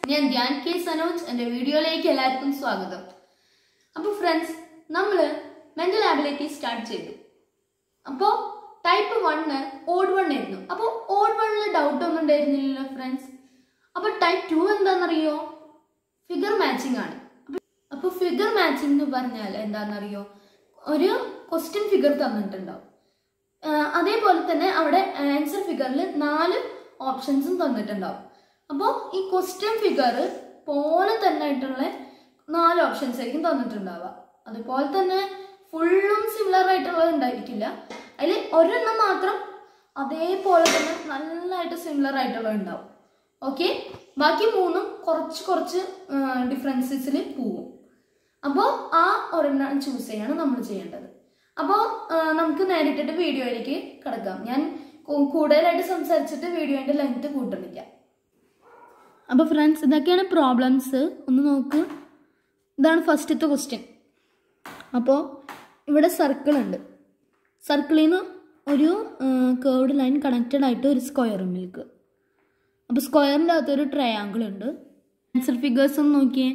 ഞാൻ ധ്യാൻ കെ സനോജ് എൻ്റെ വീഡിയോയിലേക്ക് എല്ലാവർക്കും സ്വാഗതം അപ്പോൾ ഫ്രണ്ട്സ് നമ്മൾ മെന്റൽ ആബിലിറ്റി സ്റ്റാർട്ട് ചെയ്തു അപ്പോൾ ടൈപ്പ് വണ്ണ് ഓഡ് വൺ ആയിരുന്നു അപ്പോൾ ഓഡ് വണ്ണിൽ ഡൗട്ട് ഒന്നും ഉണ്ടായിരുന്നില്ലല്ലോ ഫ്രണ്ട്സ് അപ്പോൾ ടൈപ്പ് ടു എന്താണെന്നറിയോ ഫിഗർ മാച്ചിങ് ആണ് അപ്പോൾ ഫിഗർ മാച്ചിങ് എന്ന് പറഞ്ഞാൽ എന്താണെന്നറിയോ ഒരു ക്വസ്റ്റ്യൻ ഫിഗർ തന്നിട്ടുണ്ടാവും ആഹ് അതേപോലെ തന്നെ അവിടെ ആൻസർ ഫിഗറിൽ നാല് ഓപ്ഷൻസും തന്നിട്ടുണ്ടാവും അപ്പോൾ ഈ ക്വസ്റ്റ്യൻ ഫിഗർ പോലെ തന്നെ ആയിട്ടുള്ള നാല് ഓപ്ഷൻസ് ആയിരിക്കും തന്നിട്ടുണ്ടാവുക അതുപോലെ തന്നെ ഫുള്ളും സിമിലർ ആയിട്ടുള്ളത് ഉണ്ടായിരിക്കില്ല അതിൽ ഒരെണ്ണം മാത്രം അതേപോലെ തന്നെ നല്ലതായിട്ട് സിമിലർ ആയിട്ടുള്ളത് ഉണ്ടാവും ഓക്കെ ബാക്കി മൂന്നും കുറച്ച് കുറച്ച് ഡിഫറൻസസിൽ പോവും അപ്പോൾ ആ ഒരെണ്ണം ചൂസ് ചെയ്യാണ് നമ്മൾ ചെയ്യേണ്ടത് അപ്പോൾ നമുക്ക് നേരിട്ടിട്ട് വീഡിയോയിലേക്ക് കിടക്കാം ഞാൻ കൂ- കൂടുതലായിട്ട് സംസാരിച്ചിട്ട് വീഡിയോൻ്റെ ലെങ്ത് കൂട്ടണില്ല അപ്പോൾ ഫ്രണ്ട്സ് ഇതൊക്കെയാണ് പ്രോബ്ലംസ് ഒന്ന് നോക്ക് ഇതാണ് ഫസ്റ്റത്തെ ക്വസ്റ്റ്യൻ അപ്പോൾ ഇവിടെ സർക്കിൾ ഉണ്ട് സർക്കിളിൽ നിന്ന് ഒരു കേർഡ് ലൈൻ കണക്റ്റഡ് ആയിട്ട് ഒരു സ്ക്വയർ മിൽക്ക് അപ്പോൾ സ്ക്വയറിൻ്റെ അകത്ത് ഒരു ട്രയാങ്കിൾ ഉണ്ട് ആൻസർ ഫിഗേഴ്സ് ഒന്ന് നോക്കിയേ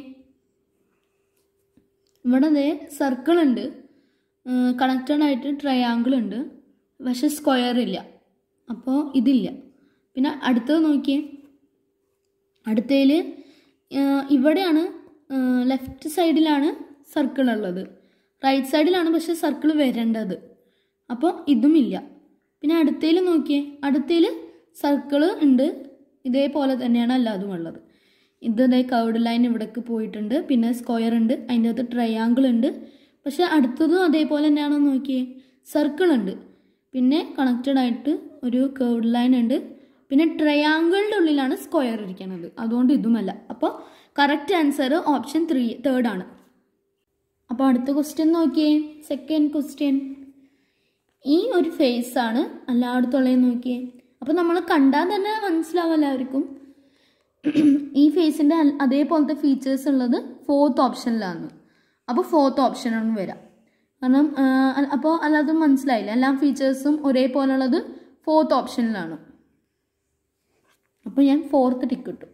ഇവിടെ ദേ സർക്കിൾ ഉണ്ട് കണക്റ്റഡ് ആയിട്ട് ട്രയാങ്കിൾ ഉണ്ട് പക്ഷെ സ്ക്വയർ ഇല്ല അപ്പോൾ ഇതില്ല പിന്നെ അടുത്തത് നോക്കിയേ അടുത്തതിൽ ഇവിടെയാണ് ലെഫ്റ്റ് സൈഡിലാണ് സർക്കിൾ ഉള്ളത് റൈറ്റ് സൈഡിലാണ് പക്ഷെ സർക്കിൾ വരേണ്ടത് അപ്പോൾ ഇതും ഇല്ല പിന്നെ അടുത്തതിൽ നോക്കിയേ അടുത്തതിൽ സർക്കിൾ ഉണ്ട് ഇതേപോലെ തന്നെയാണ് എല്ലാതും ഉള്ളത് ഇത് ഇതേ കൗഡ് ലൈൻ ഇവിടേക്ക് പോയിട്ടുണ്ട് പിന്നെ സ്ക്വയർ ഉണ്ട് അതിൻ്റെ അകത്ത് ട്രയാങ്കിൾ ഉണ്ട് പക്ഷെ അടുത്തതും അതേപോലെ തന്നെയാണോ നോക്കിയേ സർക്കിൾ ഉണ്ട് പിന്നെ കണക്റ്റഡ് ആയിട്ട് ഒരു കൗഡ് ലൈൻ ഉണ്ട് പിന്നെ ട്രയാങ്കിളിൻ്റെ ഉള്ളിലാണ് സ്ക്വയർ ഇരിക്കുന്നത് അതുകൊണ്ട് ഇതുമല്ല അപ്പോൾ correct answer option three third ആണ് അപ്പോൾ അടുത്ത ക്വസ്റ്റ്യൻ നോക്കിയേ സെക്കൻഡ് ക്വസ്റ്റ്യൻ ഈ ഒരു ഫേസ് ആണ് എല്ലായിടത്തുള്ളത് നോക്കിയേ അപ്പോൾ നമ്മൾ കണ്ടാൽ തന്നെ മനസ്സിലാവും എല്ലാവർക്കും ഈ ഫേസിൻ്റെ അതേപോലത്തെ ഫീച്ചേഴ്സ് ഉള്ളത് ഫോർത്ത് ഓപ്ഷനിലാണ് അപ്പോൾ ഫോർത്ത് ഓപ്ഷനാണ് വരാം കാരണം അപ്പോൾ അല്ലാതെ മനസ്സിലായില്ല എല്ലാ ഫീച്ചേഴ്സും ഒരേപോലെ ഉള്ളത് ഫോർത്ത് ഓപ്ഷനിലാണ് അപ്പോൾ ഞാൻ ഫോർത്ത് ടിക്ക് ഇട്ടു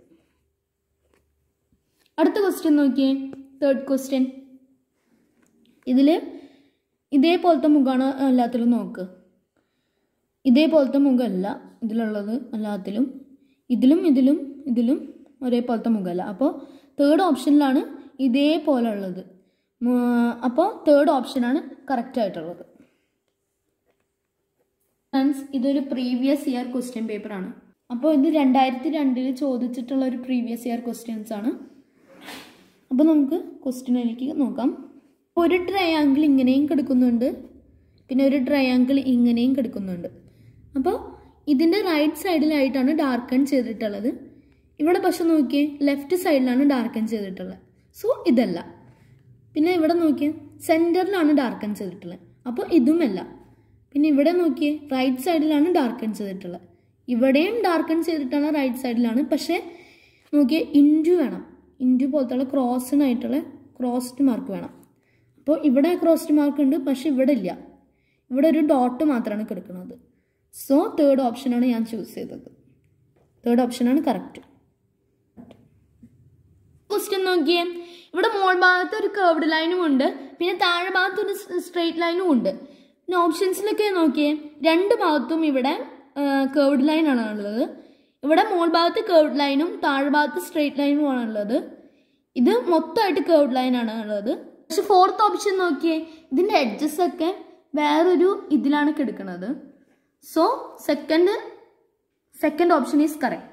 അടുത്ത ക്വസ്റ്റ്യൻ നോക്കിയേ തേർഡ് ക്വസ്റ്റ്യൻ ഇതിൽ ഇതേപോലത്തെ മുഖമാണ് എല്ലാത്തിലും നോക്ക് ഇതേപോലത്തെ മുഖമല്ല ഇതിലുള്ളത് എല്ലാത്തിലും ഇതിലും ഇതിലും ഇതിലും ഒരേപോലത്തെ മുഖമല്ല അപ്പോൾ തേർഡ് ഓപ്ഷനിലാണ് ഇതേപോലെ ഉള്ളത് അപ്പോൾ തേർഡ് ഓപ്ഷനാണ് കറക്റ്റ് ആയിട്ടുള്ളത് ഫ്രണ്ട്സ് ഇതൊരു പ്രീവിയസ് ഇയർ ക്വസ്റ്റ്യൻ പേപ്പറാണ് അപ്പോൾ ഇത് രണ്ടായിരത്തി രണ്ടിൽ ചോദിച്ചിട്ടുള്ള ഒരു പ്രീവിയസ് ഇയർ ക്വസ്റ്റ്യൻസ് ആണ് അപ്പോൾ നമുക്ക് ക്വസ്റ്റ്യനിലേക്ക് നോക്കാം ഒരു ട്രയാങ്കിൾ ഇങ്ങനെയും കിടക്കുന്നുണ്ട് പിന്നെ ഒരു ട്രയാങ്കിൾ ഇങ്ങനെയും കിടക്കുന്നുണ്ട് അപ്പോൾ ഇതിൻ്റെ റൈറ്റ് സൈഡിലായിട്ടാണ് ഡാർക്കൺ ചെയ്തിട്ടുള്ളത് ഇവിടെ പക്ഷെ നോക്കിയേ ലെഫ്റ്റ് സൈഡിലാണ് ഡാർക്കൺ ചെയ്തിട്ടുള്ളത് സോ ഇതല്ല പിന്നെ ഇവിടെ നോക്കിയേ സെൻറ്ററിലാണ് ഡാർക്കൺ ചെയ്തിട്ടുള്ളത് അപ്പോൾ ഇതുമല്ല പിന്നെ ഇവിടെ നോക്കിയേ റൈറ്റ് സൈഡിലാണ് ഡാർക്കൺ ചെയ്തിട്ടുള്ളത് ഇവിടെയും ഡാർക്കൺ ചെയ്തിട്ടുള്ള റൈറ്റ് സൈഡിലാണ് പക്ഷേ നോക്കിയേ ഇൻറ്റു വേണം ഇൻറ്റു പോലത്തുള്ള ക്രോസിനായിട്ടുള്ള ക്രോസ്ഡ് മാർക്ക് വേണം അപ്പോൾ ഇവിടെ ക്രോസ്ഡ് മാർക്ക് ഉണ്ട് പക്ഷെ ഇവിടെ ഇല്ല ഇവിടെ ഒരു ഡോട്ട് മാത്രമാണ് കിടക്കുന്നത് സോ തേർഡ് ഓപ്ഷനാണ് ഞാൻ ചൂസ് ചെയ്തത് തേർഡ് ഓപ്ഷനാണ് കറക്റ്റ് ക്വസ്റ്റ്യൻ നോക്കിയേ ഇവിടെ മോൾ ഭാഗത്ത് ഒരു കേർവ്ഡ് ലൈനും ഉണ്ട് പിന്നെ താഴെ ഭാഗത്ത് ഒരു സ്ട്രെയിറ്റ് ലൈനും ഉണ്ട് പിന്നെ ഓപ്ഷൻസിലൊക്കെ നോക്കിയേ രണ്ട് ഭാഗത്തും ഇവിടെ കേർവ്ഡ് ലൈൻ ആണ് ഉള്ളത് ഇവിടെ മോൾ ഭാഗത്ത് കേർവ്ഡ് ലൈനും താഴെ ഭാഗത്ത് സ്ട്രെയിറ്റ് ലൈനും ആണ് ഉള്ളത് ഇത് മൊത്തമായിട്ട് കേർവ്ഡ് ലൈൻ ആണ് ഉള്ളത് പക്ഷെ ഫോർത്ത് ഓപ്ഷൻ നോക്കിയേ ഇതിൻ്റെ എഡ്ജസ് ഒക്കെ വേറൊരു ഇതിലാണ് കിടക്കുന്നത് so second second option is correct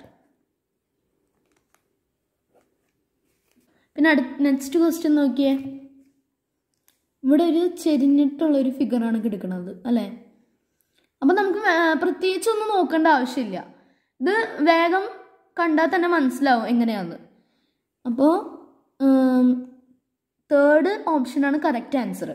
പിന്നെ അടുത്ത നെക്സ്റ്റ് ക്വസ്റ്റ്യൻ നോക്കിയേ ഇവിടെ ഒരു ചെരിഞ്ഞിട്ടുള്ള ഒരു ഫിഗറാണ് കിടക്കുന്നത് അല്ലേ അപ്പം നമുക്ക് പ്രത്യേകിച്ചൊന്നും നോക്കേണ്ട ആവശ്യമില്ല ഇത് വേഗം കണ്ടാൽ തന്നെ മനസ്സിലാവും എങ്ങനെയാന്ന് അപ്പോൾ തേർഡ് ഓപ്ഷനാണ് കറക്റ്റ് ആൻസർ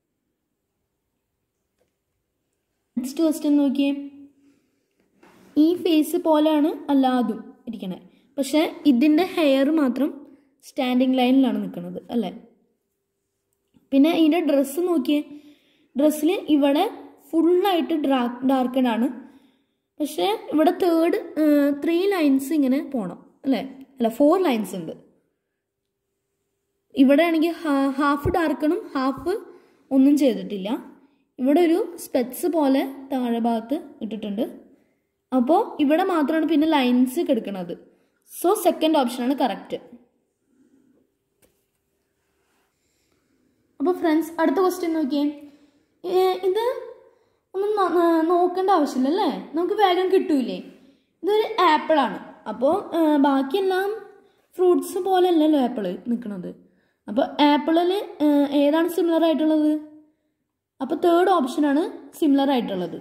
നെക്സ്റ്റ് ക്വസ്റ്റ്യൻ നോക്കിയേ ഈ ഫേസ് പോലെയാണ് എല്ലാതും ഇരിക്കണേ പക്ഷേ ഇതിൻ്റെ ഹെയർ മാത്രം സ്റ്റാൻഡിങ് ലൈനിലാണ് നിൽക്കുന്നത് അല്ലേ പിന്നെ ഇതിൻ്റെ ഡ്രസ്സ് നോക്കിയേ ഡ്രസ്സിൽ ഇവിടെ ഫുള്ളായിട്ട് ഡാ ഡാർക്കഡ് ആണ് പക്ഷേ ഇവിടെ തേർഡ് ത്രീ ലൈൻസ് ഇങ്ങനെ പോകണം അല്ലേ അല്ല ഫോർ ലൈൻസ് ഉണ്ട് ഇവിടെ ആണെങ്കിൽ ഹാഫ് ഡാർക്കണും ഹാഫ് ഒന്നും ചെയ്തിട്ടില്ല ഇവിടെ ഒരു സ്പെറ്റ്സ് പോലെ താഴെ ഭാഗത്ത് ഇട്ടിട്ടുണ്ട് അപ്പോൾ ഇവിടെ മാത്രമാണ് പിന്നെ ലൈൻസ് കിടക്കുന്നത് സോ സെക്കൻഡ് ഓപ്ഷനാണ് കറക്റ്റ് അപ്പോൾ ഫ്രണ്ട്സ് അടുത്ത ക്വസ്റ്റ്യൻ നോക്കിയേ ഏ, ഇത് ഒന്നും നോ- നോ- നോക്കേണ്ട ആവശ്യമില്ല അല്ലേ നമുക്ക് വേഗം കിട്ടൂലേ ഇതൊരു ആപ്പിളാണ് അപ്പോൾ ബാക്കിയെല്ലാം ഫ്രൂട്ട്സ് പോലെ അല്ലല്ലോ ആപ്പിൾ നിൽക്കുന്നത് അപ്പോൾ ആപ്പിളിൽ ഏതാണ് സിമിലർ ആയിട്ടുള്ളത് അപ്പോൾ തേർഡ് ഓപ്ഷനാണ് സിമിലർ ആയിട്ടുള്ളത്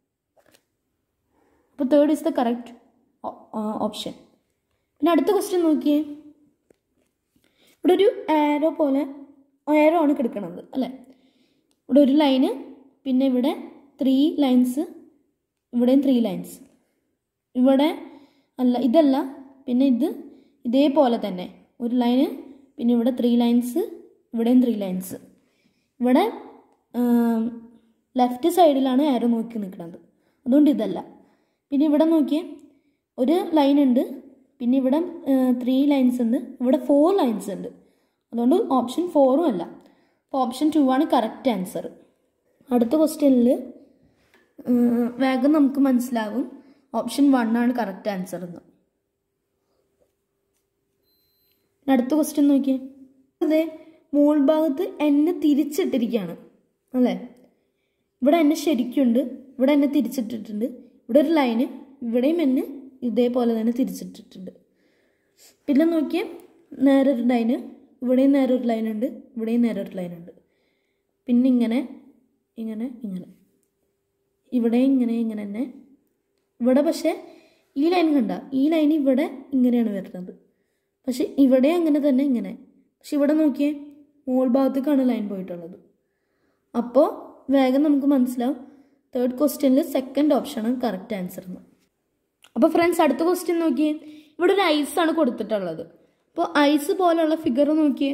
അപ്പോൾ third is the correct option പിന്നെ അടുത്ത ക്വസ്റ്റ്യൻ നോക്കിയേ ഇവിടെ ഒരു ആരോ പോലെ ആരോ ആണ് കിടക്കുന്നത് അല്ലേ ഇവിടെ ഒരു ലൈന് പിന്നെ ഇവിടെ ത്രീ ലൈൻസ് ഇവിടെയും ത്രീ ലൈൻസ് ഇവിടെ അല്ല ഇതല്ല പിന്നെ ഇത് ഇതേപോലെ തന്നെ ഒരു ലൈന് പിന്നെ ഇവിടെ ത്രീ ലൈൻസ് ഇവിടെയും ത്രീ ലൈൻസ് ഇവിടെ ലെഫ്റ്റ് സൈഡിലാണ് ആരോ നോക്കി നിൽക്കുന്നത് അതുകൊണ്ട് ഇതല്ല പിന്നെ ഇവിടെ നോക്കിയേ ഒരു ലൈൻ ഉണ്ട് പിന്നെ ഇവിടെ ത്രീ ലൈൻസ് ഉണ്ട് ഇവിടെ ഫോർ ലൈൻസ് ഉണ്ട് അതുകൊണ്ട് ഓപ്ഷൻ ഫോറും അല്ല അപ്പോൾ ഓപ്ഷൻ ടു ആണ് കറക്റ്റ് ആൻസർ അടുത്ത ക്വസ്റ്റ്യനിൽ വേഗം നമുക്ക് മനസ്സിലാവും ഓപ്ഷൻ വൺ ആണ് കറക്റ്റ് ആൻസർ എന്ന് ഇനി അടുത്ത ക്വസ്റ്റ്യൻ നോക്കിയേ അതെ മോൾ ഭാഗത്ത് എന്നെ തിരിച്ചിട്ടിരിക്കുകയാണ് അല്ലേ ഇവിടെ എന്നെ ശരിക്കുണ്ട് ഇവിടെ എന്നെ തിരിച്ചിട്ടിട്ടുണ്ട് ഇവിടെ ഒരു ലൈന് ഇവിടെയും എന്നെ ഇതേപോലെ തന്നെ തിരിച്ചിട്ടിട്ടുണ്ട് പിന്നെ നോക്കിയേ നേരെ ഒരു ലൈന് ഇവിടെയും നേരെ ഒരു ലൈൻ ഉണ്ട് ഇവിടെയും നേരെ ഒരു ലൈൻ ഉണ്ട് പിന്നെ ഇങ്ങനെ ഇങ്ങനെ ഇങ്ങനെ ഇവിടെ ഇങ്ങനെ ഇങ്ങനെ തന്നെ ഇവിടെ പക്ഷേ ഈ ലൈൻ കണ്ട ഈ ലൈൻ ഇവിടെ ഇങ്ങനെയാണ് വരുന്നത് പക്ഷെ ഇവിടെ അങ്ങനെ തന്നെ ഇങ്ങനെ പക്ഷെ ഇവിടെ നോക്കിയേ മോൾ ഭാഗത്തേക്കാണ് ലൈൻ പോയിട്ടുള്ളത് അപ്പോൾ വേഗം നമുക്ക് മനസ്സിലാവും തേർഡ് ക്വസ്റ്റ്യനിൽ സെക്കൻഡ് ഓപ്ഷനാണ് കറക്റ്റ് ആൻസർ എന്ന് അപ്പോൾ ഫ്രണ്ട്സ് അടുത്ത ക്വസ്റ്റ്യൻ നോക്കിയേ ഇവിടെ ഒരു ഐസാണ് കൊടുത്തിട്ടുള്ളത് അപ്പോൾ ഐസ് പോലെയുള്ള ഫിഗർ നോക്കിയേ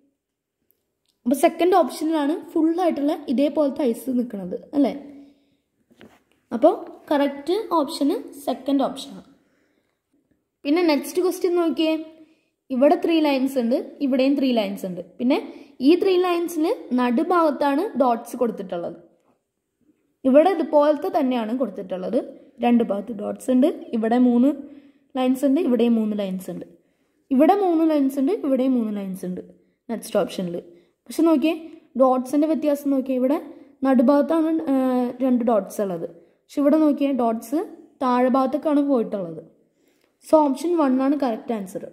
അപ്പോൾ സെക്കൻഡ് ഓപ്ഷനിലാണ് ഫുള്ളായിട്ടുള്ള ഇതേപോലത്തെ ഐസ് നിൽക്കുന്നത് അല്ലേ അപ്പോൾ കറക്റ്റ് ഓപ്ഷന് സെക്കൻഡ് ഓപ്ഷനാണ് പിന്നെ നെക്സ്റ്റ് ക്വസ്റ്റ്യൻ നോക്കിയേ ഇവിടെ ത്രീ ലൈൻസ് ഉണ്ട് ഇവിടെയും ത്രീ ലൈൻസ് ഉണ്ട് പിന്നെ ഈ ത്രീ ലൈൻസിന് നടുഭാഗത്താണ് ഡോട്ട്സ് കൊടുത്തിട്ടുള്ളത് ഇവിടെ ഇതുപോലത്തെ തന്നെയാണ് കൊടുത്തിട്ടുള്ളത് രണ്ട് ഭാഗത്ത് ഡോട്ട്സ് ഉണ്ട് ഇവിടെ മൂന്ന് ലൈൻസ് ഉണ്ട് ഇവിടെയും മൂന്ന് ലൈൻസ് ഉണ്ട് ഇവിടെ മൂന്ന് ലൈൻസ് ഉണ്ട് ഇവിടെയും മൂന്ന് ലൈൻസ് ഉണ്ട് നെക്സ്റ്റ് ഓപ്ഷനിൽ പക്ഷെ നോക്കിയേ ഡോട്ട്സിൻ്റെ വ്യത്യാസം നോക്കിയേ ഇവിടെ നടുഭാഗത്താണ് ആ, രണ്ട് ഡോട്ട്സ് ഉള്ളത് പക്ഷെ ഇവിടെ നോക്കിയേ ഡോട്ട്സ് താഴെ ഭാഗത്തേക്കാണ് പോയിട്ടുള്ളത് സോ ഓപ്ഷൻ വൺ ആണ് കറക്റ്റ് ആൻസർ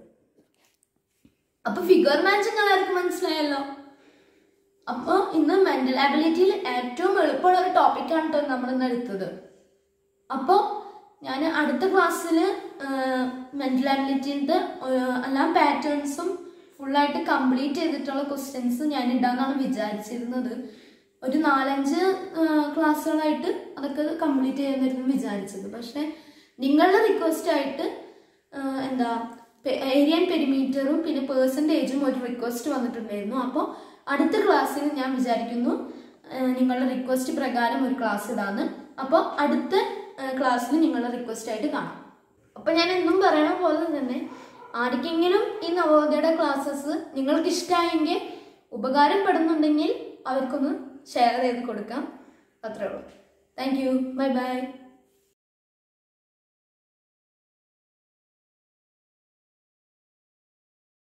അപ്പൊ ഫിഗർ മാച്ചിങ് എല്ലാവർക്കും മനസ്സിലായല്ലോ അപ്പൊ ഇന്ന് മെന്റൽ ആബിലിറ്റിയിൽ ഏറ്റവും എളുപ്പമുള്ള ഒരു ടോപ്പിക്കാണ് കേട്ടോ നമ്മൾ ഇന്ന് എടുത്തത് അപ്പോൾ ഞാൻ അടുത്ത ക്ലാസ്സിൽ മെന്റൽ ആബിലിറ്റിൻ്റെ എല്ലാ പാറ്റേൺസും ഫുള്ളായിട്ട് കംപ്ലീറ്റ് ചെയ്തിട്ടുള്ള ക്വസ്റ്റ്യൻസ് ഞാൻ ഇടാന്നാണ് വിചാരിച്ചിരുന്നത് ഒരു നാലഞ്ച് ക്ലാസ്സുകളായിട്ട് അതൊക്കെ കംപ്ലീറ്റ് ചെയ്യുന്നായിരുന്നു വിചാരിച്ചത് പക്ഷെ നിങ്ങളുടെ റിക്വസ്റ്റ് ആയിട്ട് ആ, എന്താ ഏരിയൻ പെരിമീറ്ററും പിന്നെ പേഴ്സൻറ്റേജും ഒരു റിക്വസ്റ്റ് വന്നിട്ടുണ്ടായിരുന്നു അപ്പോൾ അടുത്ത ക്ലാസ്സിൽ ഞാൻ വിചാരിക്കുന്നു ആ, നിങ്ങളുടെ റിക്വസ്റ്റ് പ്രകാരം ഒരു ക്ലാസ് ഇടാന്ന് അപ്പോൾ അടുത്ത ക്ലാസ്സിൽ നിങ്ങളുടെ റിക്വസ്റ്റ് ആയിട്ട് കാണാം അപ്പോൾ ഞാൻ എന്നും പറയണ പോലെ തന്നെ ആർക്കെങ്കിലും ഈ നവോദയയുടെ ക്ലാസ്സസ് നിങ്ങൾക്ക് ഇഷ്ടമായെങ്കിൽ ഉപകാരപ്പെടുന്നുണ്ടെങ്കിൽ അവർക്കൊന്ന് ഷെയർ ചെയ്ത് കൊടുക്കാം അത്രേ ഉള്ളൂ താങ്ക് യു ബൈ ബൈ